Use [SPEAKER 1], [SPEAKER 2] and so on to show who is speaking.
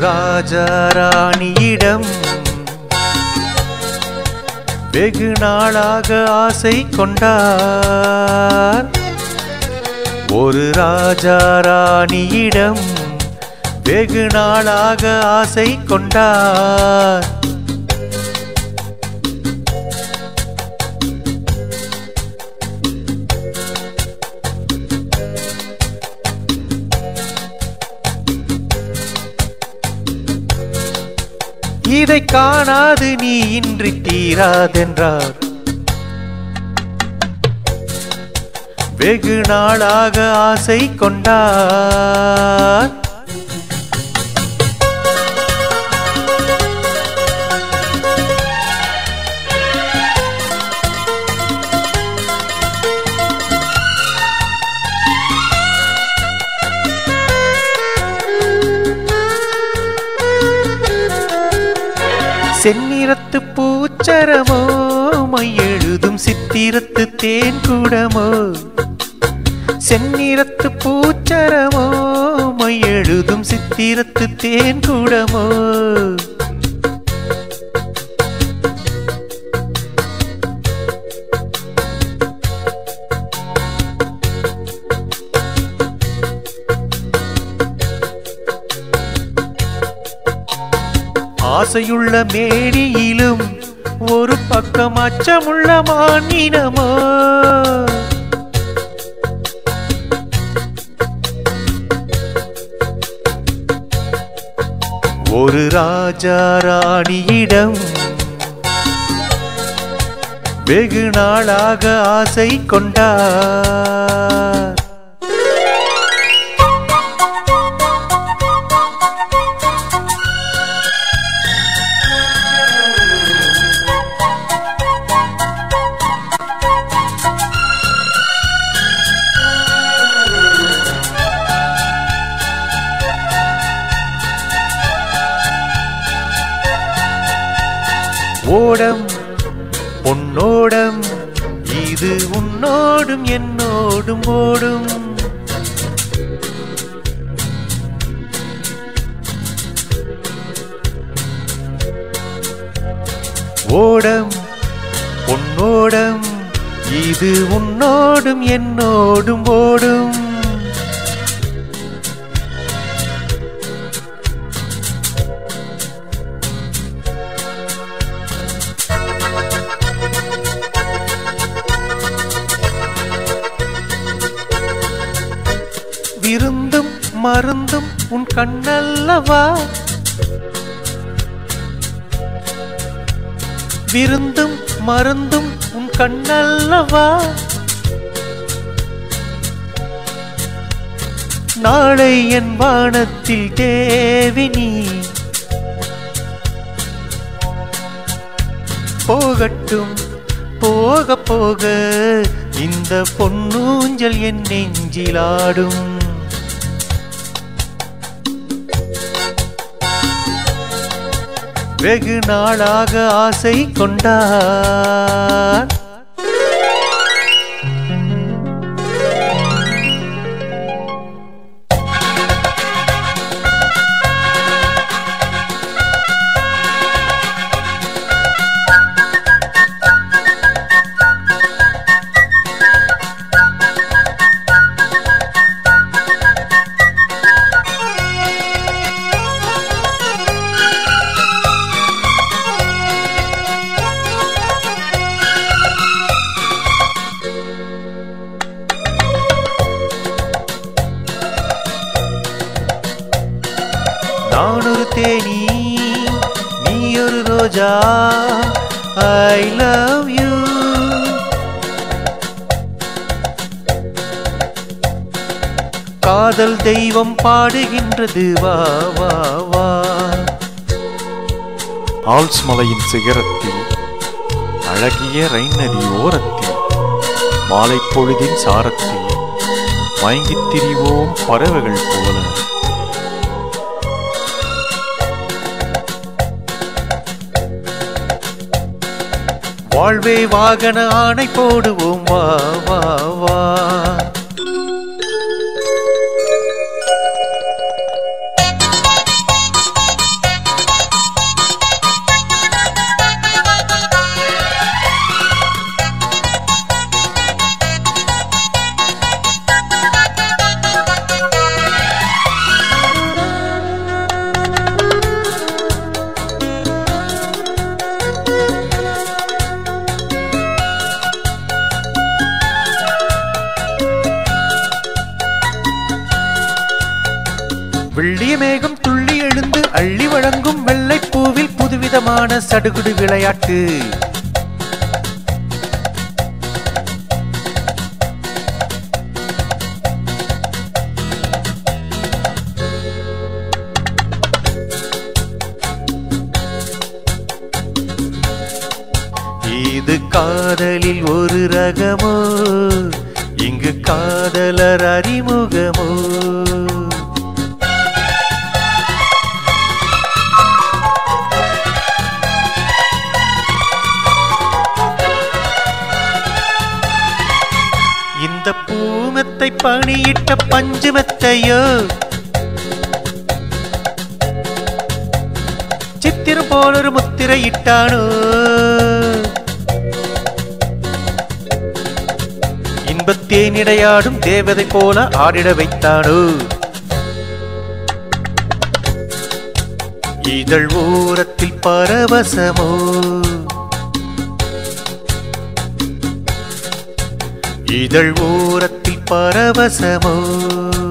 [SPEAKER 1] ராஜா ராணியிடம் வெகு நாளாக ஆசை கொண்டார் ஒரு ராஜா ராணியிடம் வெகு நாளாக ஆசை கொண்டார் இதை காணாது நீ இன்றி தீராதென்றார் வெகு நாளாக ஆசை கொண்டார் செந்நிறத்து பூச்சரமோ மையெழுதும் சித்திரத்து தேன் கூடமோ செந்நிறத்து பூச்சரமோ மையெழுதும் சித்திரத்து தேன் கூடமோ ஆசையுள்ள மேடியிலும் ஒரு பக்கம் அச்சமுள்ள மானினமோ ஒரு ராஜா ராணியிடம் வெகு நாளாக ஆசை கொண்டார் ஓடம் பொன்னோடம் இது உன்னோடும் என்னோடும் ஓடும் ஓடம் பொன்னோடம் இது உன்னோடும் என்னோடும் ஓடும் விருந்தும் மருந்தும் உன் கண்ணல்லவா விருந்தும் மருந்தும் உன் கண்ணல்லவா நாளை என் வானத்தில் தேவினி போகட்டும் போக போக இந்த பொன்னூஞ்சல் என் நெஞ்சிலாடும் வெகு நாளாக ஆசை கொண்டார் நான் ஒரு தேனி நீ ஒரு ரோஜா ஐ லவ் யூ காதல் தெய்வம் பாடுகின்றது வா வா வா
[SPEAKER 2] ஆல்ஸ் மலையின் சிகரத்தில் அழகிய ரைன் நதி ஓரத்தில் மாலை பொழுதின் சாரத்தில் மயங்கித் திரிவோம் பறவைகள் போல
[SPEAKER 1] வாழ்வே வாகன ஆணை போடுவோம் வா வா வா அள்ளிய மேகம் துள்ளி எழுந்து அள்ளி வழங்கும் வெள்ளைப்பூவில் புதுவிதமான சடுகுடு விளையாட்டு இது காதலில் ஒரு ரகமோ இங்கு காதலர் அறிமுகமோ இந்த பூமெத்தை பணியிட்ட பஞ்சுமெத்தையோ சித்திரம் போலொரு முத்திரை இட்டானோ இன்பத்தேனிடையாடும் தேவதை போல ஆடிட வைத்தானோ இதழ் ஓரத்தில் பரவசமோ இதழ் ஓரத்தில் பரவசமோ